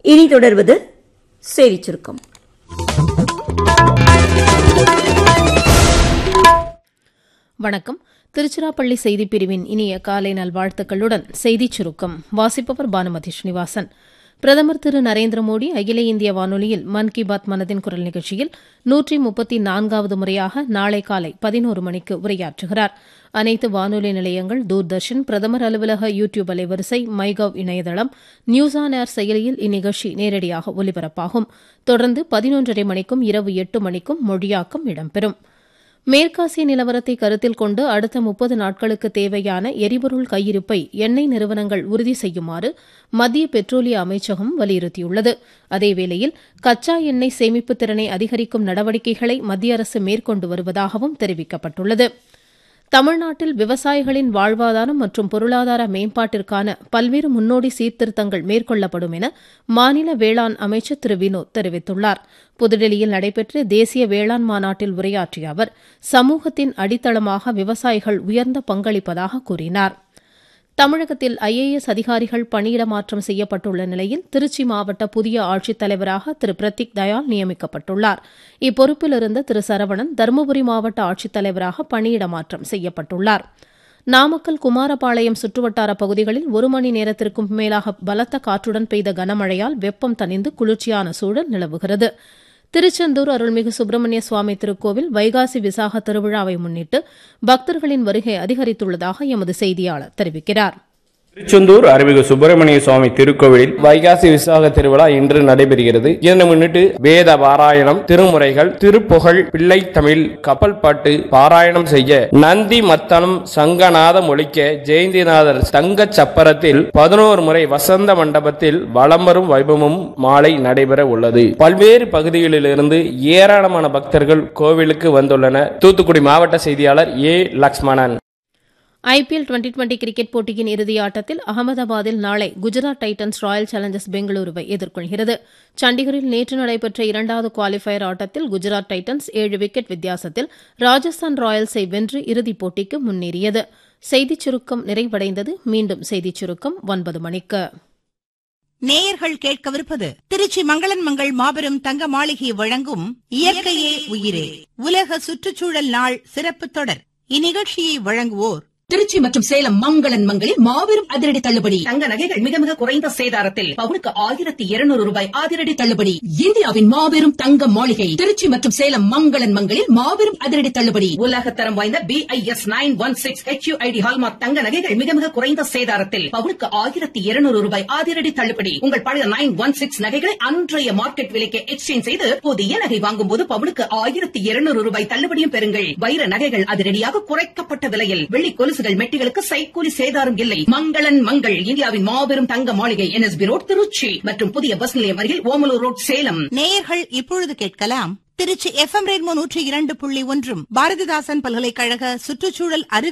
இனி தொடர்வது செய்திச் சுருக்கம் வணக்கம் திருச்சிராப்பள்ளி செய்திப் பிரிவின் இனிய காலை நல்வாழ்த்துக்களுடன் செய்திச் சுருக்கம் வாசிப்பவர் பானுமதி ஸ்ரீனிவாசன் பிரதமர் திரு நரேந்திர மோடி அகில இந்திய வானொலியில் மன் கி பாத் மனதின் குரல் நிகழ்ச்சியில் நூற்றி முப்பத்தி நான்காவது முறையாக நாளை காலை பதினோரு மணிக்கு உரையாற்றுகிறார் அனைத்து வானொலி நிலையங்கள் தூர்தர்ஷன் பிரதமர் அலுவலக யூ டியூப் அலைவரிசை மைகவ் இணையதளம் நியூஸ் ஆன் ஏர் செயலியில் இந்நிகழ்ச்சி நேரடியாக ஒலிபரப்பாகும் தொடர்ந்து பதினொன்றரை மணிக்கும் இரவு எட்டு மணிக்கும் மொழியாக்கம் இடம்பெறும் மேற்காசிய நிலவரத்தை கருத்தில் கொண்டு அடுத்த முப்பது நாட்களுக்கு தேவையான எரிபொருள் கையிருப்பை எண்ணெய் நிறுவனங்கள் உறுதி செய்யுமாறு மத்திய பெட்ரோலிய அமைச்சகம் வலியுறுத்தியுள்ளது அதேவேளையில் கச்சா எண்ணெய் சேமிப்பு திறனை அதிகரிக்கும் நடவடிக்கைகளை மத்திய அரசு மேற்கொண்டு வருவதாகவும் தெரிவிக்கப்பட்டுள்ளது தமிழ்நாட்டில் விவசாயிகளின் வாழ்வாதாரம் மற்றும் பொருளாதார மேம்பாட்டிற்கான பல்வேறு முன்னோடி சீர்திருத்தங்கள் மேற்கொள்ளப்படும் என மாநில வேளாண் அமைச்சர் திரு வினோத் தெரிவித்துள்ளார் புதுடெல்லியில் நடைபெற்ற தேசிய வேளாண் மாநாட்டில் உரையாற்றிய அவர் சமூகத்தின் அடித்தளமாக விவசாயிகள் உயர்ந்த பங்களிப்பதாக கூறினார் தமிழகத்தில் ஐஏஎஸ் அதிகாரிகள் பணியிட மாற்றம் செய்யப்பட்டுள்ள நிலையில் திருச்சி மாவட்ட புதிய ஆட்சித்தலைவராக திரு பிரத்திக் தயாள் நியமிக்கப்பட்டுள்ளார் இப்பொறுப்பில் இருந்த திரு சரவணன் தருமபுரி மாவட்ட ஆட்சித்தலைவராக பணியிட மாற்றம் செய்யப்பட்டுள்ளார் நாமக்கல் குமாரபாளையம் சுற்றுவட்டார பகுதிகளில் ஒரு மணி நேரத்திற்கும் மேலாக பலத்த காற்றுடன் பெய்த கனமழையால் வெப்பம் தணிந்து குளிர்ச்சியான சூழல் நிலவுகிறது திருச்செந்தூர் அருள்மிகு சுப்பிரமணிய சுவாமி திருக்கோவில் வைகாசி விசாக திருவிழாவை முன்னிட்டு பக்தர்களின் வருகை அதிகரித்துள்ளதாக எமது செய்தியாளர் தெரிவிக்கிறார் திருச்செந்தூர் அருள்மிகு சுப்பிரமணிய சுவாமி திருக்கோவிலில் வைகாசி விசாக திருவிழா இன்று நடைபெறுகிறது இதனை முன்னிட்டு வேத பாராயணம் திருமுறைகள் திருப்புகழ் பிள்ளை தமிழ் கப்பல் பாட்டு பாராயணம் செய்ய நந்தி மத்தனம் சங்கநாதம் ஒழிக்க ஜெயந்திநாதர் தங்க சப்பரத்தில் பதினோரு முறை வசந்த மண்டபத்தில் வலம் வரும் வைபவமும் மாலை நடைபெற உள்ளது பல்வேறு பகுதிகளிலிருந்து ஏராளமான பக்தர்கள் கோவிலுக்கு வந்துள்ளனர் தூத்துக்குடி மாவட்ட செய்தியாளர் A Lakshmanan IPL twenty twenty cricket போட்டியின் இறுதி ஆட்டத்தில் அகமதாபாத்தில் நாளை குஜராத் டைட்டன்ஸ் ராயல் சேலஞ்சர்ஸ் பெங்களூருவை எதிர்கொள்கிறது சண்டிகரில் நேற்று நடைபெற்ற இரண்டாவது குவாலிஃபயர் ஆட்டத்தில் குஜராத் டைட்டன்ஸ் ஏழு விக்கெட் வித்தியாசத்தில் ராஜஸ்தான் ராயல்ஸை வென்று இறுதிப் போட்டிக்கு முன்னேறியது செய்திச் சுருக்கம் நிறைவடைந்தது மீண்டும் செய்திச் சுருக்கம் ஒன்பது மணிக்கு நேயர்கள் கேட்கவிருப்பது திருச்சி மங்களன் மங்கள் மாபெரும் தங்க மாளிகை வழங்கும் இயற்கையே உயிரே உலக சுற்றுச்சூழல் நாள் சிறப்பு தொடர் இந்நிகழ்ச்சியை வழங்குவோர் திருச்சி மற்றும் சேலம் மங்களன் மங்களில் மாபெரும் அதிரடி தள்ளுபடி தங்க நகைகள் மிக மிக குறைந்த சேதாரத்தில் பவுனுக்கு ஆயிரத்தி இருநூறு ரூபாய் அதிரடி தள்ளுபடி இந்தியாவின் மாபெரும் தங்க மாளிகை திருச்சி மற்றும் சேலம் மங்களன் மங்களில் மாபெரும் அதிரடி தள்ளுபடி உலகத்தரம் வாய்ந்த B I S nine one six H ID hallmark தங்க நகைகள் மிக மிக குறைந்த சேதாரத்தில் பவுனுக்கு ஆயிரத்தி இருநூறு ரூபாய் அதிரடி தள்ளுபடி உங்கள் பழைய நைன் ஒன் சிக்ஸ் நகைகளை அன்றைய மார்க்கெட் விலைக்கு எக்ஸ்சேஞ்ச் செய்து புதிய நகை வாங்கும் போது பவுனுக்கு ஆயிரத்தி இருநூறு ரூபாய் தள்ளுபடியும் பெறுங்கள் வைர நகைகள் அதிரடியாக குறைக்கப்பட்ட விலையில் வெள்ளி கொலுசுகள் மெட்டிகளுக்கு சைக்கூலி சேதாரம் இல்லை மங்களன் மங்கள் இந்தியாவின் மாபெரும் தங்க மாளிகை என்எஸ்பி ரோட் திருச்சி மற்றும் புதிய பஸ் நிலையம் அருகில் ஓமலூர் ரோட் சேலம் நேயர்கள் இப்பொழுது கேட்கலாம் திருச்சி எஃப் எம் ரேன்மோ நூற்றி இரண்டு புள்ளி ஒன்றும் பாரதிதாசன் பல்கலைக்கழக சுற்றுச்சூழல் அறிவு